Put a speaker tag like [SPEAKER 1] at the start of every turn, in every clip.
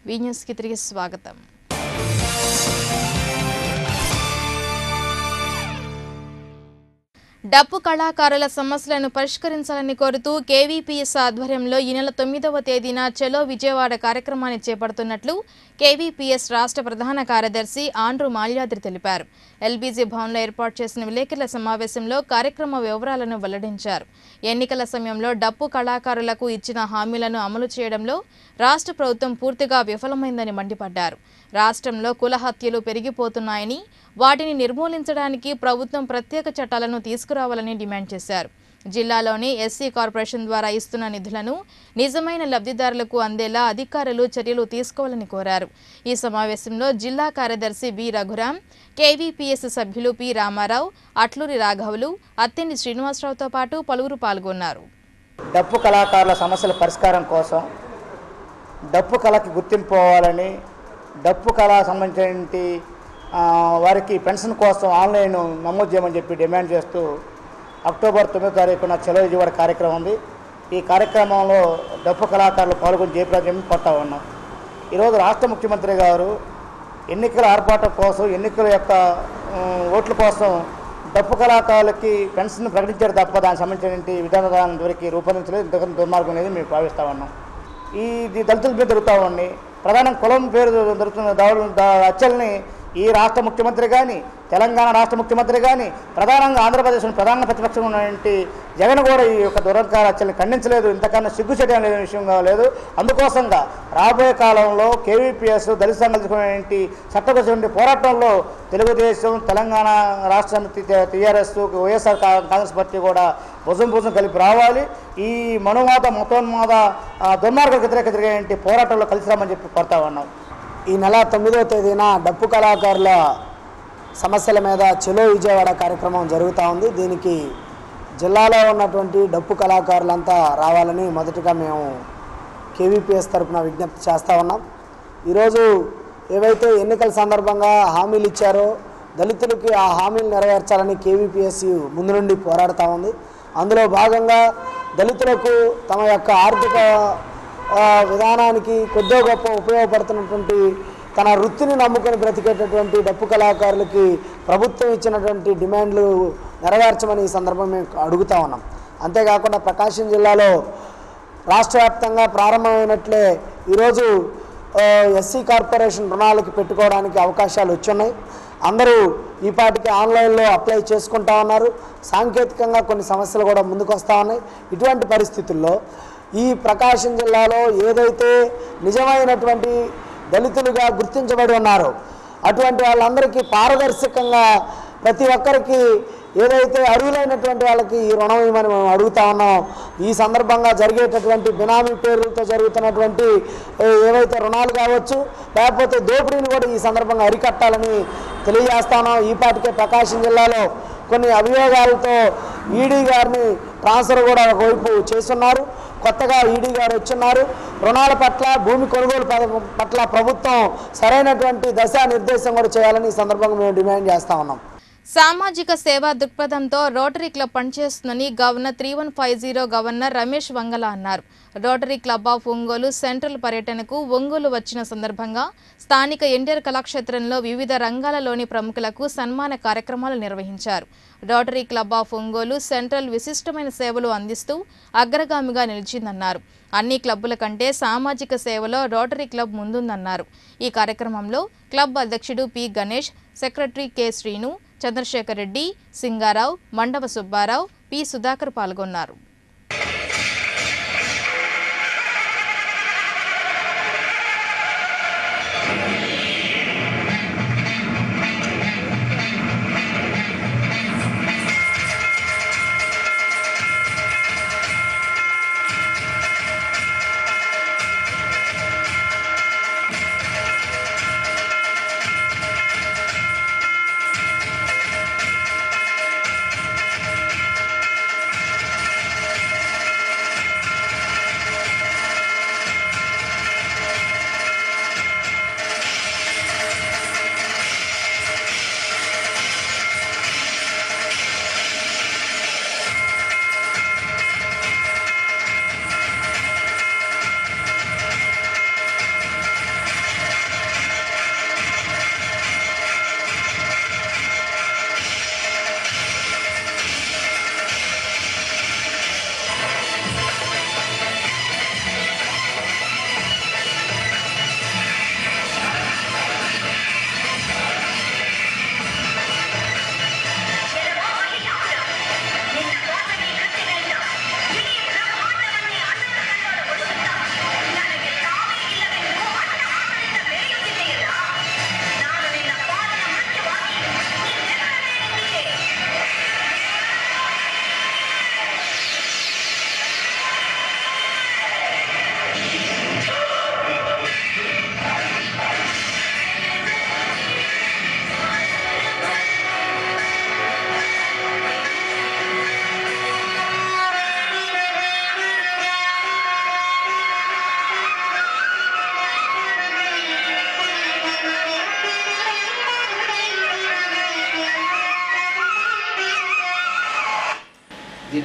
[SPEAKER 1] వి న్యూస్కి తిరిగి స్వాగతం డప్పు కళాకారుల సమస్యలను పరిష్కరించాలని కోరుతూ కేవీపీఎస్ ఆధ్వర్యంలో ఈ నెల తొమ్మిదవ తేదీన చలో విజయవాడ కార్యక్రమాన్ని చేపడుతున్నట్లు కేవీపీఎస్ రాష్ట్ర ప్రధాన కార్యదర్శి ఆండ్రు మాల్యాద్రి తెలిపారు ఎల్బీజీ భవన్లో ఏర్పాటు చేసిన విలేకరుల సమావేశంలో కార్యక్రమ వివరాలను వెల్లడించారు ఎన్నికల సమయంలో డప్పు కళాకారులకు ఇచ్చిన హామీలను అమలు చేయడంలో రాష్ట్ర ప్రభుత్వం పూర్తిగా విఫలమైందని మండిపడ్డారు రాష్ట్రంలో కుల హత్యలు పెరిగిపోతున్నాయని వాటిని నిర్మూలించడానికి ప్రభుత్వం ప్రత్యేక చట్టాలను తీసుకురావాలని డిమాండ్ చేశారు జిల్లాలోని ఎస్సీ కార్పొరేషన్ ద్వారా ఇస్తున్న నిధులను నిజమైన లబ్ధిదారులకు అందేలా అధికారులు చర్యలు తీసుకోవాలని కోరారు ఈ సమావేశంలో జిల్లా కార్యదర్శి బి రఘురాం కేవీపీఎస్ సభ్యులు పి రామారావు అట్లూరి రాఘవులు అత్తిండి శ్రీనివాసరావుతో పాటు పలువురు పాల్గొన్నారు
[SPEAKER 2] డప్పు కళాకారుల సమస్యల పరిష్కారం కోసం డప్పు కళకి గుర్తింపు పోవాలని డప్పు కళ సంబంధించిన ఆ, వారికి పెన్షన్ కోసం ఆన్లైన్ నమోదు చేయమని చెప్పి డిమాండ్ చేస్తూ అక్టోబర్ తొమ్మిదో తారీఖున చలో విజయవాడ కార్యక్రమం ఉంది ఈ కార్యక్రమంలో డప్పు కళాకారులు పాల్గొని జయప్రదం కొట్టా ఉన్నాం ఈరోజు రాష్ట్ర ముఖ్యమంత్రి గారు ఎన్నికల ఆర్పాటం కోసం ఎన్నికల యొక్క ఉమ్, ఓట్ల కోసం డప్పు కళాకారులకి పెన్షన్ ప్రకటించారు తప్ప దానికి సంబంధించిన విధానం వరకు రూపొందించలేదు ఇంతకన్నా దుర్మార్గం అనేది మేము భావిస్తా ఉన్నాం ఈ ఇది దళితుల మీద జరుగుతూ ఉంది ప్రధానం కులం పేరు జరుగుతున్న దాడులు దా- హత్యల్ని ఈ రాష్ట్ర ముఖ్యమంత్రి కానీ తెలంగాణ రాష్ట్ర ముఖ్యమంత్రి కానీ ప్రధానంగా ఆంధ్రప్రదేశ్ ప్రధాన ప్రతిపక్షం ఉన్నటువంటి జగన్ కూడా ఈ యొక్క దురంకార హత్యల్ని ఖండించలేదు ఇంతకన్నా సిగ్గు చేయడం లేని విషయం లేదు అందుకోసంగా రాబోయే కాలంలో కేవీపీఎస్ దళిత సంఘాలటువంటి చట్టబద్ధమైన పోరాటంలో తెలుగుదేశం తెలంగాణ రాష్ట్ర సమితి టీఆర్ఎస్ వైఎస్ఆర్ కా- కాంగ్రెస్ పార్టీ కూడా భుజం భుజం కలిపి రావాలి ఈ మనువాద మతోన్మాద ఆ, దుర్మార్గ వ్యతిరేక జరిగేటువంటి పోరాటంలో కలిసి రామని చెప్పి కోరుతా ఉన్నాం
[SPEAKER 3] ఈ నెల తొమ్మిదవ తేదీన డప్పు కళాకారుల సమస్యల మీద చెలో విజయవాడ కార్యక్రమం జరుగుతూ ఉంది దీనికి జిల్లాలో ఉన్నటువంటి డప్పు కళాకారులంతా రావాలని మొదటగా మేము కేవీపీఎస్ తరపున విజ్ఞప్తి చేస్తూ ఉన్నాం ఈరోజు ఏవైతే ఎన్నికల సందర్భంగా హామీలు ఇచ్చారో దళితులకి ఆ హామీలు నెరవేర్చాలని కేవీపీఎస్ ముందు నుండి పోరాడుతూ ఉంది అందులో భాగంగా దళితులకు తమ యొక్క ఆర్థిక ఆ, విధానానికి కొద్దో గొప్ప ఉపయోగపడుతున్నటువంటి తన వృత్తిని నమ్ముకొని బ్రతికేటటువంటి డప్పు కళాకారులకి ప్రభుత్వం ఇచ్చినటువంటి డిమాండ్లు నెరవేర్చమని ఈ సందర్భం మేము అడుగుతా ఉన్నాం అంతేకాకుండా ప్రకాశం జిల్లాలో రాష్ట్ర వ్యాప్తంగా ప్రారంభమైనట్లే ఈరోజు ఆ, ఎస్సీ కార్పొరేషన్ రుణాలకి పెట్టుకోవడానికి అవకాశాలు వచ్చున్నాయి అందరూ ఈ పాటికి ఆన్లైన్లో అప్లై చేసుకుంటా ఉన్నారు సాంకేతికంగా కొన్ని సమస్యలు కూడా ముందుకు వస్తూ ఉన్నాయి ఇటువంటి పరిస్థితుల్లో ఈ ప్రకాశం జిల్లాలో ఏదైతే నిజమైనటువంటి దళితులుగా గుర్తించబడి ఉన్నారో అటువంటి వాళ్ళందరికీ పారదర్శకంగా ప్రతి ఒక్కరికి ఏదైతే అర్హులైనటువంటి వాళ్ళకి ఈ రుణం ఇవ్వమని మేము అడుగుతా ఉన్నాం ఈ సందర్భంగా జరిగేటటువంటి బినామీ పేర్లతో జరుగుతున్నటువంటి ఏ, ఏవైతే రుణాలు కావచ్చు లేకపోతే దోపిడీని కూడా ఈ సందర్భంగా అరికట్టాలని తెలియజేస్తా ఉన్నాం ఈ పాటికే ప్రకాశం జిల్లాలో కొన్ని అభియోగాలతో ఈడీ గారిని ట్రాన్స్ఫర్ కూడా ఒకవైపు చేస్తున్నారు కొత్తగా ఈడీ గారు వచ్చున్నారు రుణాల పట్ల భూమి కొనుగోలు పథకం పట్ల ప్రభుత్వం సరైనటువంటి దశా నిర్దేశం కూడా చేయాలని ఈ సందర్భంగా మేము డిమాండ్ చేస్తా ఉన్నాం
[SPEAKER 1] సామాజిక సేవా దృక్పథంతో రోటరీ క్లబ్ పనిచేస్తుందని governor three one five zero governor Ramesh Vangala అన్నారు Rotary Club of Ongole central పర్యటనకు ఒంగోలు వచ్చిన సందర్భంగా స్థానిక ఎన్టీఆర్ కళాక్షేత్రంలో వివిధ రంగాలలోని ప్రముఖులకు సన్మాన కార్యక్రమాలు నిర్వహించారు Rotary Club of Ongole central విశిష్టమైన సేవలు అందిస్తూ అగ్రగామిగా నిలిచిందన్నారు అన్ని క్లబ్బుల కంటే సామాజిక సేవలో రోటరీ క్లబ్ ముందుందన్నారు ఈ కార్యక్రమంలో క్లబ్ అధ్యక్షుడు P Ganesh secretary K Srinu Chandrashekar Reddy Singarao Mandava Subbarao P Sudhakar పాల్గొన్నారు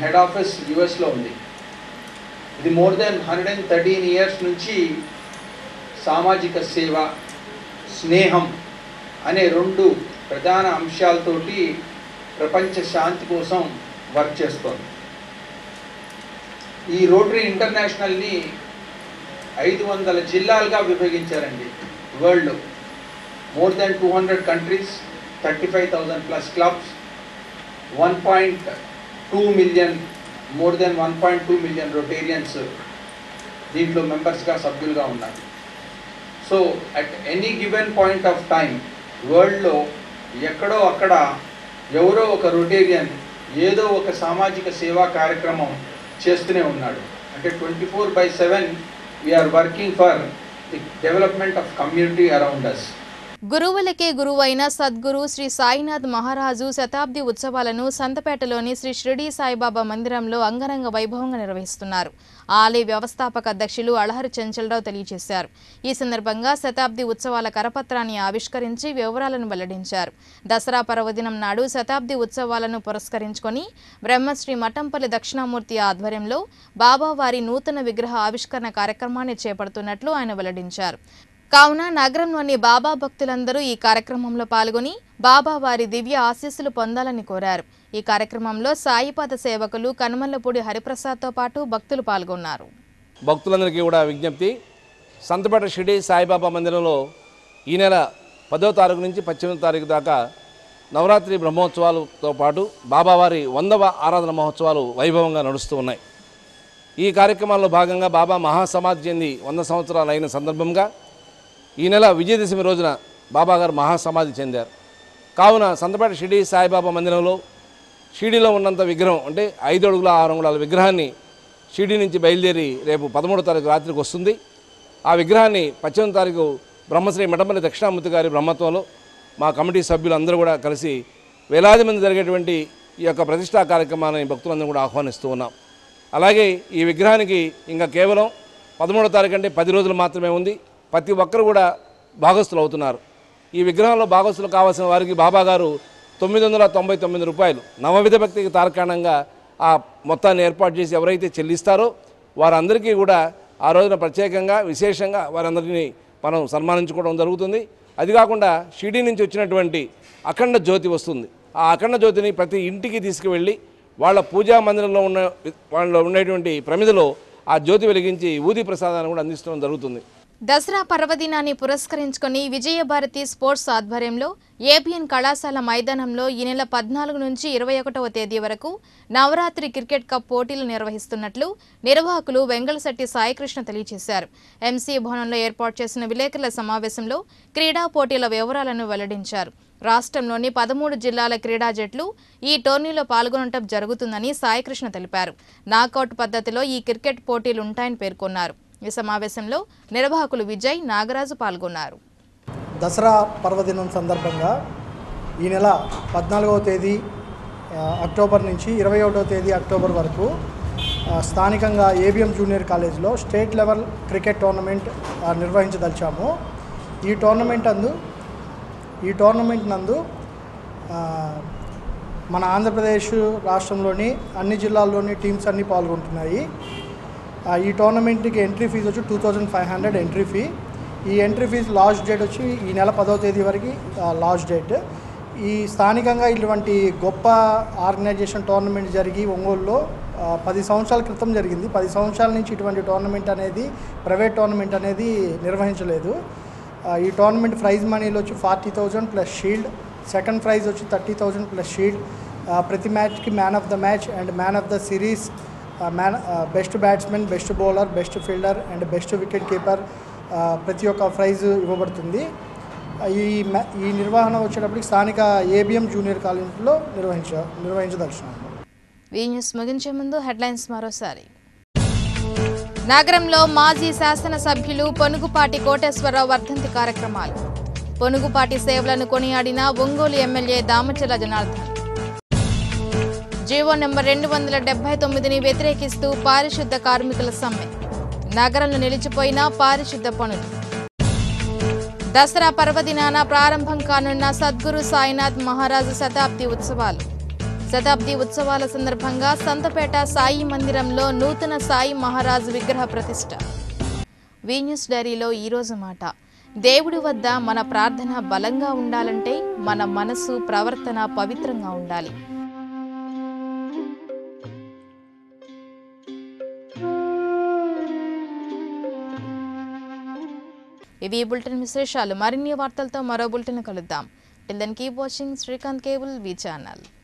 [SPEAKER 4] హెడ్ ఆఫీస్ యుఎస్లో ఉంది ఇది more than hundred and thirteen years నుంచి సామాజిక సేవ స్నేహం అనే రెండు ప్రధాన అంశాలతోటి ప్రపంచ శాంతి కోసం వర్క్ చేస్తోంది ఈ రోటరీ ఇంటర్నేషనల్ని ఐదు వందల జిల్లాలుగా విభజించారండి వరల్డ్లో more than two hundred countries thirty five thousand plus clubs one point two million more than one point two million rotarians దీంట్లో మెంబర్స్గా సభ్యులుగా ఉన్నారు so at any given point of time వరల్డ్లో ఎక్కడో అక్కడ ఎవరో ఒక రొటేరియన్ ఏదో ఒక సామాజిక సేవా కార్యక్రమం చేస్తూనే ఉన్నాడు అంటే twenty four by seven we are working for the development of community around us
[SPEAKER 1] గురువులకే గురువైన సద్గురు శ్రీ సాయినాథ్ మహారాజు శతాబ్ది ఉత్సవాలను సంతపేటలోని శ్రీ షిరిడి సాయిబాబా మందిరంలో అంగరంగ వైభవంగా నిర్వహిస్తున్నారు ఆలయ వ్యవస్థాపక అధ్యక్షులు అళహరి చెంచలరావు తెలియజేశారు ఈ సందర్భంగా శతాబ్ది ఉత్సవాల కరపత్రాన్ని ఆవిష్కరించి వివరాలను వెల్లడించారు దసరా పర్వదినం నాడు శతాబ్ది ఉత్సవాలను పురస్కరించుకొని బ్రహ్మశ్రీ మఠంపల్లి దక్షిణామూర్తి ఆధ్వర్యంలో బాబావారి నూతన విగ్రహ ఆవిష్కరణ కార్యక్రమాన్ని చేపడుతున్నట్లు ఆయన వెల్లడించారు కావున నగరంలోని బాబా భక్తులందరూ ఈ కార్యక్రమంలో పాల్గొని బాబా వారి దివ్య ఆశీస్సులు పొందాలని కోరారు ఈ కార్యక్రమంలో సాయిపాద సేవకులు కనుమల్లపూడి హరిప్రసాద్తో పాటు భక్తులు పాల్గొన్నారు
[SPEAKER 5] భక్తులందరికీ కూడా విజ్ఞప్తి సంతపేట షిరిడి సాయిబాబా మందిరంలో ఈ నెల పదో తారీఖు నుంచి పద్దెనిమిదో తారీఖు దాకా నవరాత్రి బ్రహ్మోత్సవాలతో పాటు బాబావారి వందవ ఆరాధన మహోత్సవాలు వైభవంగా నడుస్తూ ఉన్నాయి ఈ కార్యక్రమాల్లో భాగంగా బాబా మహాసమాధి చెంది వంద సంవత్సరాలు అయిన సందర్భంగా ఈ నెల విజయదశమి రోజున బాబాగారు మహాసమాధి చెందారు కావున సంతపేట షిరిడి సాయిబాబా మందిరంలో షిరిడిలో ఉన్నంత విగ్రహం అంటే ఐదు అడుగుల ఆరు అంగుళాల విగ్రహాన్ని షిరిడి నుంచి బయలుదేరి రేపు పదమూడో తారీఖు రాత్రికి వస్తుంది ఆ విగ్రహాన్ని పద్దెనిమిది తారీఖు బ్రహ్మశ్రీ మఠమల్లి దక్షిణామూర్తి గారి బ్రహ్మత్వంలో మా కమిటీ సభ్యులు అందరూ కూడా కలిసి వేలాది మంది జరిగేటువంటి ఈ యొక్క ప్రతిష్టా కార్యక్రమాన్ని భక్తులందరూ కూడా ఆహ్వానిస్తూ ఉన్నాం అలాగే ఈ విగ్రహానికి ఇంకా కేవలం పదమూడో తారీఖు అంటే పది రోజులు మాత్రమే ఉంది ప్రతి ఒక్కరు కూడా భాగస్థులు అవుతున్నారు ఈ విగ్రహంలో భాగస్థులు కావాల్సిన వారికి బాబా గారు తొమ్మిది వందల తొంభై తొమ్మిది రూపాయలు నవవిధ భక్తికి తార్కాణంగా ఆ మొత్తాన్ని ఏర్పాటు చేసి ఎవరైతే చెల్లిస్తారో వారందరికీ కూడా ఆ రోజున ప్రత్యేకంగా విశేషంగా వారందరినీ మనం సన్మానించుకోవడం జరుగుతుంది అది కాకుండా షిరిడి నుంచి వచ్చినటువంటి అఖండ జ్యోతి వస్తుంది ఆ అఖండ జ్యోతిని ప్రతి ఇంటికి తీసుకువెళ్ళి వాళ్ళ పూజా మందిరంలో ఉన్న వాళ్ళలో ఉండేటువంటి ప్రమిదలో ఆ జ్యోతి వెలిగించి ఊది ప్రసాదాన్ని కూడా అందించడం జరుగుతుంది
[SPEAKER 1] దసరా పర్వదినాన్ని పురస్కరించుకొని విజయభారతి స్పోర్ట్స్ ఆధ్వర్యంలో ఏబిఎన్ కళాశాల మైదానంలో ఈ నెల పద్నాలుగు నుంచి ఇరవై ఒకటవ తేదీ వరకు నవరాత్రి క్రికెట్ కప్ పోటీలు నిర్వహిస్తున్నట్లు నిర్వాహకులు వెంగళశెట్టి సాయికృష్ణ తెలియజేశారు ఎంసీ భవనంలో ఏర్పాటు చేసిన విలేకరుల సమావేశంలో క్రీడా పోటీల వివరాలను వెల్లడించారు రాష్ట్రంలోని పదమూడు జిల్లాల క్రీడా జట్లు ఈ టోర్నీలో పాల్గొనడం జరుగుతుందని సాయికృష్ణ తెలిపారు నాకౌట్ పద్ధతిలో ఈ క్రికెట్ పోటీలు ఉంటాయని పేర్కొన్నారు ఈ సమావేశంలో నిర్వాహకులు విజయ్ నాగరాజు పాల్గొన్నారు
[SPEAKER 6] దసరా పర్వదినం సందర్భంగా ఈ నెల పద్నాలుగవ తేదీ ఆ, అక్టోబర్ నుంచి ఇరవై ఒకటవ తేదీ అక్టోబర్ వరకు ఆ, స్థానికంగా ఏబిఎం జూనియర్ కాలేజ్లో స్టేట్ లెవెల్ క్రికెట్ టోర్నమెంట్ ఆ, నిర్వహించదలిచాము ఈ టోర్నమెంట్ అందు ఈ టోర్నమెంట్ నందు ఆ, మన ఆంధ్రప్రదేశ్ రాష్ట్రంలోని అన్ని జిల్లాల్లోని టీమ్స్ అన్నీ పాల్గొంటున్నాయి ఆ, ఈ టోర్నమెంట్కి ఎంట్రీ ఫీజు వచ్చి two thousand five hundred entry fee ఈ ఎంట్రీ ఫీజు లాస్ట్ డేట్ వచ్చి ఈ నెల పదవ తేదీ వరకు లాస్ట్ డేట్ ఈ స్థానికంగా ఇటువంటి గొప్ప ఆర్గనైజేషన్ టోర్నమెంట్ జరిగి ఒంగోలులో ఆ, పది సంవత్సరాల క్రితం జరిగింది పది సంవత్సరాల నుంచి ఇటువంటి టోర్నమెంట్ అనేది ప్రైవేట్ టోర్నమెంట్ అనేది నిర్వహించలేదు ఆ, ఈ టోర్నమెంట్ ప్రైజ్ మనీలో వచ్చి forty thousand plus shield second prize వచ్చి థర్టీ థౌజండ్ ప్లస్ షీల్డ్ ఆ, ప్రతి మ్యాచ్కి man of the match and man of the series man best batsmen best bowler best fielder and best wicket keeper ప్రతి ఒక్క praise ఇవ్వబడుతుంది ఆ, ఈ మ్యా ఈ నిర్వహణ వచ్చేటప్పటికి స్థానిక ఏబిఎం జూనియర్ కాలేజీలో నిర్వహించ నిర్వహించదలుచున్నాము
[SPEAKER 1] ఈ న్యూస్ ముగించే ముందు హెడ్లైన్స్ మరోసారి నగరంలో మాజీ శాసనసభ్యులు పొనుగుపాటి కోటేశ్వరరావు వర్ధంతి కార్యక్రమాలు పొనుగుపాటి సేవలను కొనియాడిన Ongole MLA Damacharla Janardhan GO number రెండు వందల డెబ్బై తొమ్మిదిని వ్యతిరేకిస్తూ పారిశుద్ధ కార్మికుల సమ్మె నగరంలో నిలిచిపోయిన పారిశుద్ధ పనులు దసరా పర్వదినాన ప్రారంభం కానున్న సద్గురు సాయినాథ్ మహారాజు శతాబ్ది ఉత్సవాలు శతాబ్ది ఉత్సవాల సందర్భంగా సంతపేట సాయి మందిరంలో నూతన సాయి మహారాజ్ విగ్రహ ప్రతిష్ట వి న్యూస్ డైరీలో ఈరోజు మాట దేవుడి వద్ద మన ప్రార్థన బలంగా ఉండాలంటే మన మనసు ప్రవర్తన పవిత్రంగా ఉండాలి ఇవి ఈ బులెటిన్ విశేషాలు మరిన్ని వార్తలతో మరో బులెటిన్ కలుద్దాం till then keep watching Srikanth cable V channel